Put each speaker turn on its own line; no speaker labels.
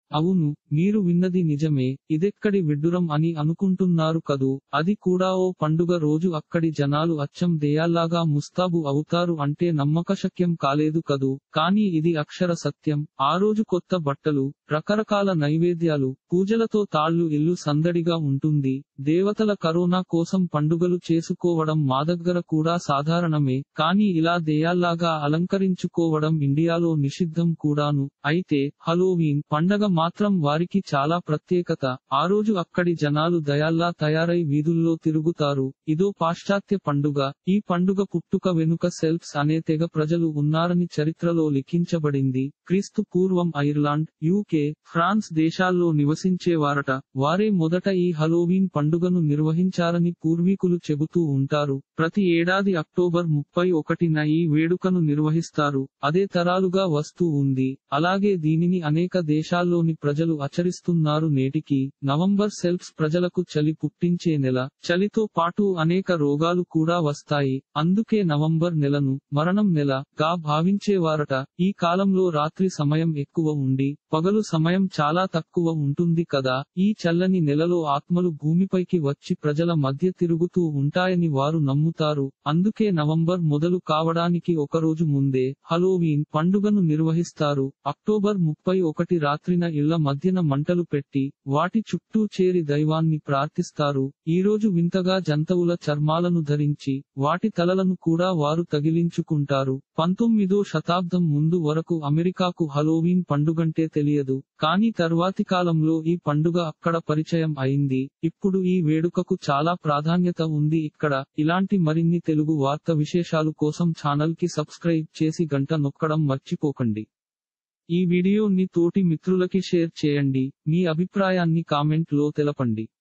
అవును మీరు విన్నది నిజమే ఇదెక్కడి విడ్డూరం అని అనుకుంటున్నారు కదూ అది కూడా ఓ పండుగ రోజు అక్కడి జనాలు అచ్చం దెయ్యాల్లాగా ముస్తాబు అవుతారు అంటే నమ్మకశక్యం కాలేదు కదూ కానీ ఇది అక్షర సత్యం ఆ రోజు కొత్త బట్టలు రకరకాల నైవేద్యాలు పూజలతో తాళ్లు ఇల్లు సందడిగా ఉంటుంది దేవతల కరోనా కోసం పండుగలు చేసుకోవడం మా దగ్గర కూడా సాధారణమే కానీ ఇలా దెయ్యాల్లాగా అలంకరించుకోవడం ఇండియాలో నిషిద్ధం కూడాను అయితే హలోవీన్ పండగ మాత్రం వారికి చాలా ప్రత్యేకత ఆ రోజు అక్కడి జనాలు దయాల్లా తయారై వీధుల్లో తిరుగుతారు ఇదో పాశ్చాత్య పండుగ ఈ పండుగ పుట్టుక వెనుక సెల్ఫ్స్ అనే తెగ ప్రజలు ఉన్నారని చరిత్రలో లిఖించబడింది క్రీస్తు పూర్వం ఐర్లాండ్ యూకే ఫ్రాన్స్ దేశాల్లో నివసించేవారట వారే మొదట ఈ హలోవీన్ పండుగను నిర్వహించారని పూర్వీకులు చెబుతూ ఉంటారు ప్రతి ఏడాది అక్టోబర్ ముప్పై ఒకటిన ఈ వేడుకను నిర్వహిస్తారు అదే తరాలుగా వస్తూ ఉంది అలాగే దీనిని అనేక దేశాల్లోని ప్రజలు ఆచరిస్తున్నారు నేటికి నవంబర్ సెల్ఫ్స్ ప్రజలకు చలి పుట్టించే నెల చలితో పాటు అనేక రోగాలు కూడా వస్తాయి అందుకే నవంబర్ నెలను మరణం నెల గా భావించేవారట ఈ కాలంలో రాత్రి సమయం ఎక్కువ ఉండి పగలు సమయం చాలా తక్కువ ఉంటుంది కదా ఈ చల్లని నెలలో ఆత్మలు భూమిపైకి వచ్చి ప్రజల మధ్య తిరుగుతూ ఉంటాయని వారు నమ్ముతారు అందుకే నవంబర్ మొదలు కావడానికి ఒకరోజు ముందే హలోవీన్ పండుగను నిర్వహిస్తారు అక్టోబర్ ముప్పై ఒకటి రాత్రిన ఇళ్ల మధ్యన మంటలు పెట్టి వాటి చుట్టూ చేరి దైవాన్ని ప్రార్థిస్తారు ఈ రోజు వింతగా జంతువుల చర్మాలను ధరించి వాటి తలలను కూడా వారు తగిలించుకుంటారు పంతొమ్మిదో శతాబ్దం ముందు వరకు అమెరికాకు హలోవీన్ పండుగంటే తెలియదు కానీ తర్వాతి కాలంలో ఈ పండుగ అక్కడ పరిచయం అయింది ఇప్పుడు ఈ వేడుకకు చాలా ప్రాధాన్యత ఉంది ఇక్కడ ఇలాంటి మరిన్ని తెలుగు వార్త విశేషాలు కోసం ఛానల్ కి సబ్స్క్రైబ్ చేసి గంట నొక్కడం మర్చిపోకండి ఈ వీడియోని తోటి మిత్రులకి షేర్ చేయండి మీ అభిప్రాయాన్ని కామెంట్ లో తెలపండి